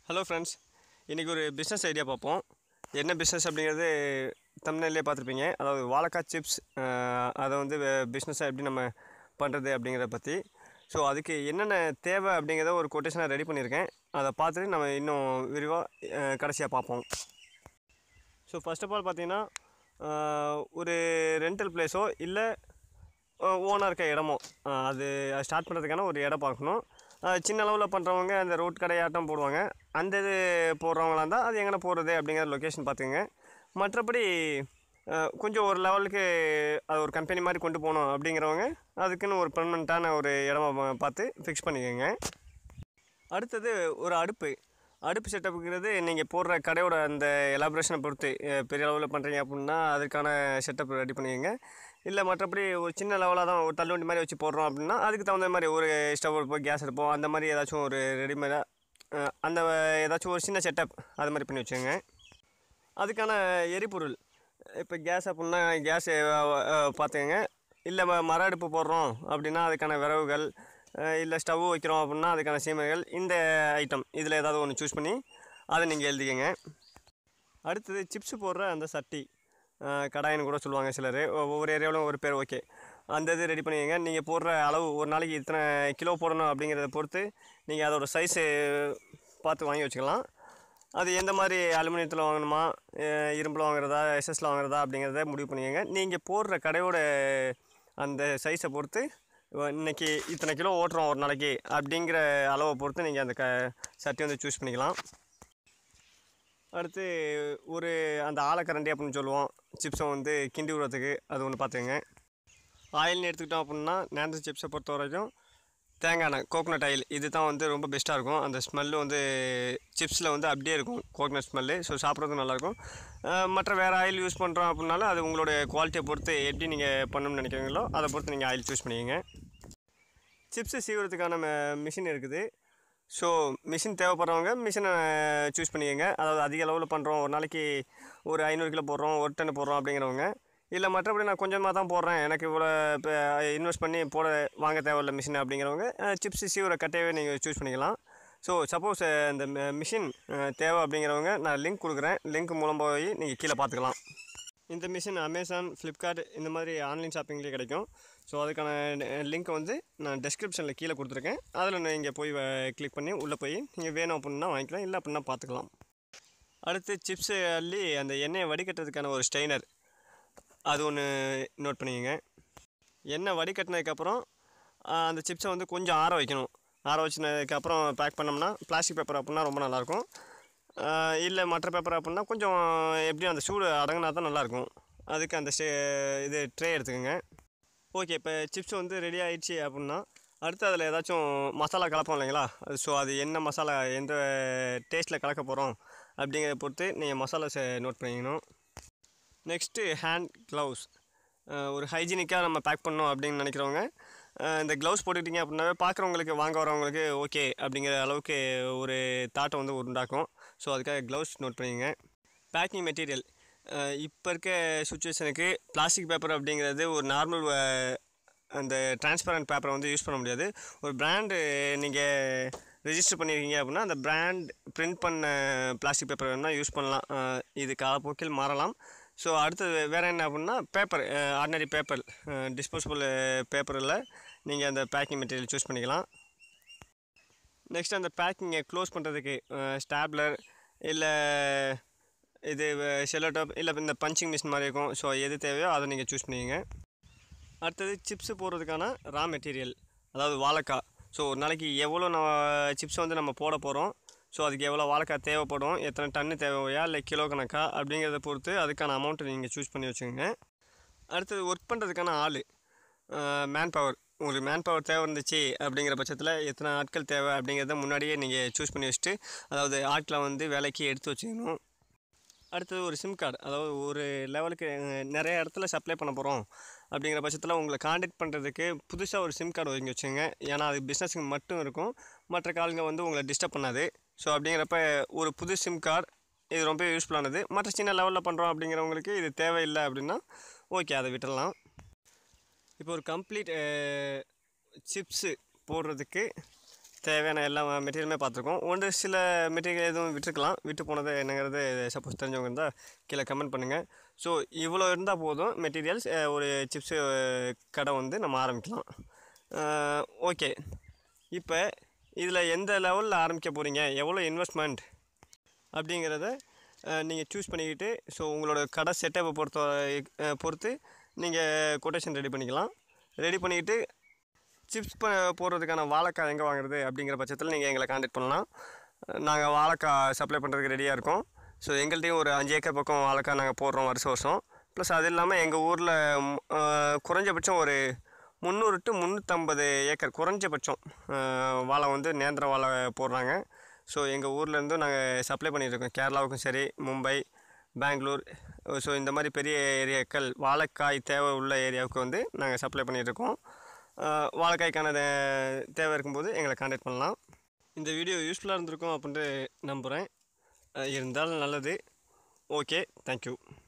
hello friends இன்றைக்கி ஒரு business idea பார்ப்போம் என்ன பிஸ்னஸ் அப்படிங்கிறது தமிழ்நிலே பார்த்துருப்பீங்க அதாவது வாழைக்காய் சிப்ஸ் அதை வந்து பிஸ்னஸாக எப்படி நம்ம பண்ணுறது அப்படிங்கிறத பற்றி ஸோ அதுக்கு என்னென்ன தேவை அப்படிங்கிறத ஒரு கொட்டேஷனாக ரெடி பண்ணியிருக்கேன் அதை பார்த்துட்டு நம்ம இன்னும் விரிவாக கடைசியாக பார்ப்போம் ஸோ ஃபர்ஸ்ட் ஆஃப் ஆல் பார்த்தீங்கன்னா ஆஹ், ஒரு ரெண்டல் பிளேஸோ இல்லை ஓனாக இருக்க இடமோ ஆஹ், அது ஸ்டார்ட் பண்ணுறதுக்கான ஒரு இடம் பார்க்கணும் ஆஹ், சின்ன அளவில் பண்ணுறவங்க அந்த ரோட் கடையாட்டம் போடுவாங்க அந்த இது போடுறவங்களா இருந்தால் அது எங்கே போடுறது அப்படிங்கிற லொக்கேஷன் பார்த்துங்க மற்றபடி ஆஹ், கொஞ்சம் ஒரு லெவலுக்கு அது ஒரு கம்பெனி மாதிரி கொண்டு போகணும் அப்படிங்கிறவங்க அதுக்குன்னு ஒரு பெர்மனண்ட்டான ஒரு இடமா பா- பார்த்து ஃபிக்ஸ் பண்ணிக்கோங்க அடுத்தது ஒரு அடுப்பு அடுப்பு செட்டப்புங்கிறது நீங்கள் போடுற கடையோட அந்த எலாபரேஷனை பொறுத்து அஹ், பெரிய அளவில் பண்ணுறீங்க அப்படின்னா அதுக்கான செட்டப் ரெடி பண்ணிக்கோங்க இல்லை மற்றபடி ஒரு சின்ன லெவலாக தான் ஒரு தள்ளுவண்டி மாதிரி வச்சு போடுறோம் அப்படின்னா அதுக்கு தகுந்த மாதிரி ஒரு ஸ்டவ் எடுப்போம் கேஸ் எடுப்போம் அந்த மாதிரி ஏதாச்சும் ஒரு ரெடிமேடாக அந்த ஏதாச்சும் ஒரு சின்ன செட்டப் அது மாதிரி பண்ணி வச்சுக்கோங்க அதுக்கான எரிபொருள் இப்போ கேஸ் அப்படின்னா கேஸ் பார்த்துக்கங்க இல்லை ம- மர அடுப்பு போடுறோம் அப்படின்னா அதுக்கான விறகுகள் இல்லை ஸ்டவ் வைக்கிறோம் அப்படின்னா அதுக்கான சீமைகள் இந்த ஐட்டம் இதில் ஏதாவது ஒன்று சூஸ் பண்ணி அதை நீங்கள் எழுதிக்கங்க அடுத்தது சிப்ஸ் போடுற அந்த சட்டி அஹ், கடாயின்னு கூட சொல்லுவாங்க சிலர் ஒவ்வொரு ஏரியாவிலும் ஒரு பேர் ஓகே அந்த இது ரெடி பண்ணிக்கங்க நீங்கள் போடுற அளவு ஒரு நாளைக்கு இத்தனை கிலோ போடணும் அப்படிங்கிறத பொறுத்து நீங்கள் அதோட சைஸு பார்த்து வாங்கி வச்சுக்கலாம் அது எந்த மாதிரி அலுமினியத்தில் வாங்கணுமா அஹ், இரும்பில் வாங்குறதா எஸ்எஸ்ல வாங்குறதா அப்படிங்கிறத முடிவு பண்ணிக்கங்க நீங்கள் போடுற கடையோட அந்த சைஸை பொறுத்து இவ- இன்னைக்கு இத்தனை கிலோ ஓட்டுறோம் ஒரு நாளைக்கு அப்படிங்கிற அளவை பொறுத்து நீங்கள் அந்த க சட்டி வந்து சூஸ் பண்ணிக்கலாம் அடுத்து ஒரு அந்த ஆலக்கரண்டி அப்படின்னு சொல்லுவோம் சிப்ஸை வந்து கிண்டி விடுறதுக்கு அது ஒன்று பார்த்துக்கங்க ஆயில்னு எடுத்துக்கிட்டோம் அப்படின்னா நேந்திர சிப்ஸை பொறுத்த வரைக்கும் தேங்காய் எண்ணெய் கோகனட் ஆயில் இது தான் வந்து ரொம்ப பெஸ்ட்டாக இருக்கும் அந்த ஸ்மெல்லு வந்து சிப்ஸில் வந்து அப்படியே இருக்கும் கோகனட் ஸ்மெல்லு ஸோ சாப்பிட்றதுக்கு நல்லாயிருக்கும் அஹ் மற்ற வேறு ஆயில் யூஸ் பண்ணுறோம் அப்படின்னாலும் அது உங்களோட குவாலிட்டியை பொறுத்து எப்படி நீங்கள் பண்ணணும்னு நினைக்கிறீங்களோ அதை பொறுத்து நீங்கள் ஆயில் சூஸ் பண்ணிக்கங்க சிப்ஸு சீவுறதுக்கான மிஷின் இருக்குது ஸோ மிஷின் தேவைப்படுறவங்க மிஷினை சூஸ் பண்ணிக்கோங்க அதாவது அதிக அளவில் பண்ணுறோம் ஒரு நாளைக்கு ஒரு ஐநூறு கிலோ போடுறோம் ஒரு டன் போடுறோம் அப்படிங்கிறவங்க இல்லை மற்றபடி நான் கொஞ்சமாக தான் போடுறேன் எனக்கு இவ்வளோ இப்போ இன்வெஸ்ட் பண்ணி போட வாங்க தேவையில்ல மிஷின் அப்படிங்கிறவங்க சிப்ஸ் சீவுற கட்டையவே நீங்கள் சூஸ் பண்ணிக்கலாம் ஸோ சப்போஸ் இந்த மிஷின் தேவை அப்படிங்கிறவங்க நான் லிங்க் கொடுக்குறேன் லிங்க் மூலம் போய் நீங்கள் கீழே பார்த்துக்கலாம் இந்த மிஷின் அமேசான் ஃப்ளிப்கார்ட் இந்த மாதிரி ஆன்லைன் ஷாப்பிங்லேயே கிடைக்கும் ஸோ அதுக்கான லிங்க்கை வந்து நான் டெஸ்கிரிப்ஷனில் கீழே கொடுத்துருக்கேன் அதில் நீங்கள் போய் கிளிக் பண்ணி உள்ளே போய் நீங்கள் வேணும் அப்படின்னா வாங்கிக்கலாம் இல்லை அப்படின்னா பார்த்துக்கலாம் அடுத்து சிப்ஸு அள்ளி அந்த எண்ணெயை வடிகட்டுறதுக்கான ஒரு ஸ்ட்ரெயினர் அது ஒன்று நோட் பண்ணிக்கோங்க எண்ணெய் வடிகட்டினதுக்கப்புறம் ஆஹ், அந்த சிப்ஸை வந்து கொஞ்சம் ஆற வைக்கணும் ஆற வச்சினதுக்கப்புறம் பேக் பண்ணோம்னா பிளாஸ்டிக் பேப்பர் அப்படின்னா ரொம்ப நல்லாயிருக்கும் இல்லை மற்ற பேப்பர் அப்படின்னா கொஞ்சம் எப்படியும் அந்த சூடு அடங்கினா தான் நல்லாயிருக்கும் அதுக்கு அந்த ஸ்டே இது ட்ரே எடுத்துக்கோங்க ஓகே இப்போ சிப்ஸ் வந்து ரெடி ஆயிடுச்சு அப்படின்னா அடுத்து அதில் ஏதாச்சும் மசாலா கலப்போம் இல்லைங்களா ஸோ அது என்ன மசாலா எந்த டேஸ்ட்டில் கலக்க போகிறோம் அப்படிங்கிறத பொறுத்து நீங்கள் மசாலாஸை நோட் பண்ணிக்கணும் நெக்ஸ்ட்டு ஹேண்ட் க்ளவுஸ் ஒரு ஹைஜீனிக்காக நம்ம பேக் பண்ணோம் அப்படின்னு நினைக்கிறவங்க அஹ் இந்த க்ளவுஸ் போட்டுக்கிட்டீங்க அப்படின்னாவே பார்க்குறவங்களுக்கு வாங்க வரவங்களுக்கு ஓகே அப்படிங்கிற அளவுக்கு ஒரு தாட்டை வந்து உண்டாக்கும் ஸோ அதுக்காக க்ளவுஸ் நோட் பண்ணிங்க பேக்கிங் மெட்டீரியல் இப்போ இருக்க சுச்சுவேஷனுக்கு பிளாஸ்டிக் பேப்பர் அப்படிங்கிறது ஒரு நார்மல் அந்த டிரான்ஸ்பரண்ட் பேப்பரை வந்து யூஸ் பண்ண முடியாது ஒரு பிராண்டு நீங்கள் ரெஜிஸ்டர் பண்ணியிருக்கீங்க அப்படின்னா அந்த பிராண்ட் பிரிண்ட் பண்ண பிளாஸ்டிக் பேப்பர் வேணால் யூஸ் பண்ணலாம் அஹ் இது காலப்போக்கில் மாறலாம் ஸோ அடுத்தது வேறு என்ன அப்படின்னா பேப்பர் ஆர்டினரி பேப்பர் டிஸ்போசபிள் பேப்பரில் நீங்கள் அந்த பேக்கிங் மெட்டீரியல் சூஸ் பண்ணிக்கலாம் நெக்ஸ்ட் அந்த பேக்கிங்கை க்ளோஸ் பண்ணுறதுக்கு ஸ்டாப்லர் இல்லை இது செல்லோடாப் இல்லை இந்த பஞ்சிங் மிஷின் மாதிரி இருக்கும் ஸோ எது தேவையோ அதை நீங்கள் சூஸ் பண்ணிக்கங்க அடுத்தது சிப்ஸு போடுறதுக்கான ரா மெட்டீரியல் அதாவது வாழைக்காய் ஸோ ஒரு நாளைக்கு எவ்வளோ நம்ம சிப்ஸ் வந்து நம்ம போட போகிறோம் ஸோ அதுக்கு எவ்வளோ வாழைக்காய் தேவைப்படும் எத்தனை டன்னு தேவையா இல்லை கிலோ கணக்கா அப்படிங்கிறத பொறுத்து அதுக்கான அமௌண்ட்டை நீங்கள் சூஸ் பண்ணி வச்சுக்கோங்க அடுத்தது ஒர்க் பண்ணுறதுக்கான ஆள் மேன் பவர் உங்களுக்கு மேன் பவர் தேவை இருந்துச்சு அப்படிங்கிற பட்சத்தில் எத்தனை ஆட்கள் தேவை அப்படிங்கிறத முன்னாடியே நீங்கள் சூஸ் பண்ணி வச்சுட்டு அதாவது ஆட்களை வந்து வேலைக்கு எடுத்து வச்சுக்கணும் அடுத்தது ஒரு சிம் கார்டு அதாவது ஒரு லெவலுக்கு அஹ், நிறைய இடத்துல சப்ளை பண்ண போகிறோம் அப்படிங்கிற பட்சத்தில் உங்களை காண்டாக்ட் பண்ணுறதுக்கு புதுசாக ஒரு சிம் கார்டு வாங்கி வச்சுங்க ஏன்னா அது பிஸ்னஸுக்கு மட்டும் இருக்கும் மற்ற காலுங்க வந்து உங்களை டிஸ்டர்ப் பண்ணாது ஸோ அப்படிங்கிறப்ப ஒரு புது சிம் கார்டு இது ரொம்ப யூஸ்ஃபுல்லானது மற்ற சின்ன லெவலில் பண்ணுறோம் அப்படிங்கிறவங்களுக்கு இது தேவையில்லை அப்படின்னா ஓகே அதை விட்டுடலாம் இப்போ ஒரு கம்ப்ளீட் சிப்ஸு போடுறதுக்கு தேவையான எல்லா மெட்டீரியலுமே பார்த்துருக்கோம் ஒன்று சில மெட்டீரியல் எதுவும் விட்டுருக்கலாம் விட்டு போனது என்னங்கிறது சப்போஸ் தெரிஞ்சவங்க இருந்தால் கீழே கமெண்ட் பண்ணுங்கள் ஸோ இவ்வளோ இருந்தால் போதும் மெட்டீரியல்ஸ் ஒரு சிப்ஸு கடை வந்து நம்ம ஆரம்பிக்கலாம் ஓகே இப்போ இதில் எந்த லெவலில் ஆரம்பிக்க போகிறீங்க எவ்வளோ இன்வெஸ்ட்மெண்ட் அப்படிங்கிறத நீங்கள் சூஸ் பண்ணிக்கிட்டு ஸோ உங்களோட கடை செட்டப்பை பொறுத்த அஹ், பொறுத்து நீங்கள் கொட்டேஷன் ரெடி பண்ணிக்கலாம் ரெடி பண்ணிக்கிட்டு சிப்ஸ் ப போடுறதுக்கான வாழைக்காய் எங்கே வாங்குறது அப்படிங்கிற பட்சத்தில் நீங்கள் எங்களை காண்டாக்ட் பண்ணலாம் நாங்கள் வாழைக்காய் சப்ளை பண்ணுறதுக்கு ரெடியாக இருக்கோம் ஸோ எங்கள்கிட்டையும் ஒரு அஞ்சு ஏக்கர் பக்கம் வாழைக்காய் நாங்கள் போடுறோம் வருஷம் வருஷம் ப்ளஸ் அது இல்லாமல் எங்கள் ஊரில் குறைஞ்சபட்சம் ஒரு முந்நூறு டு முந்நூற்றம்பது ஏக்கர் குறைஞ்சபட்சம் அஹ், வாழை வந்து நேந்திர வாழை போடுறாங்க ஸோ எங்கள் ஊர்லேருந்து நாங்கள் சப்ளை பண்ணிகிட்ருக்கோம் கேரளாவுக்கும் சரி மும்பை பெங்களூர் ஸோ இந்த மாதிரி பெரிய ஏரியாக்கள் வாழைக்காய் தேவை உள்ள ஏரியாவுக்கு வந்து நாங்கள் சப்ளை பண்ணிகிட்ருக்கோம் வாழைக்காய்க்கான தே- தேவை இருக்கும்போது எங்களை காண்டாக்ட் பண்ணலாம் இந்த வீடியோ யூஸ்ஃபுல்லாக இருந்திருக்கும் அப்படின்ட்டு நம்புகிறேன் இருந்தாலும் நல்லது ஓகே தேங்க்யூ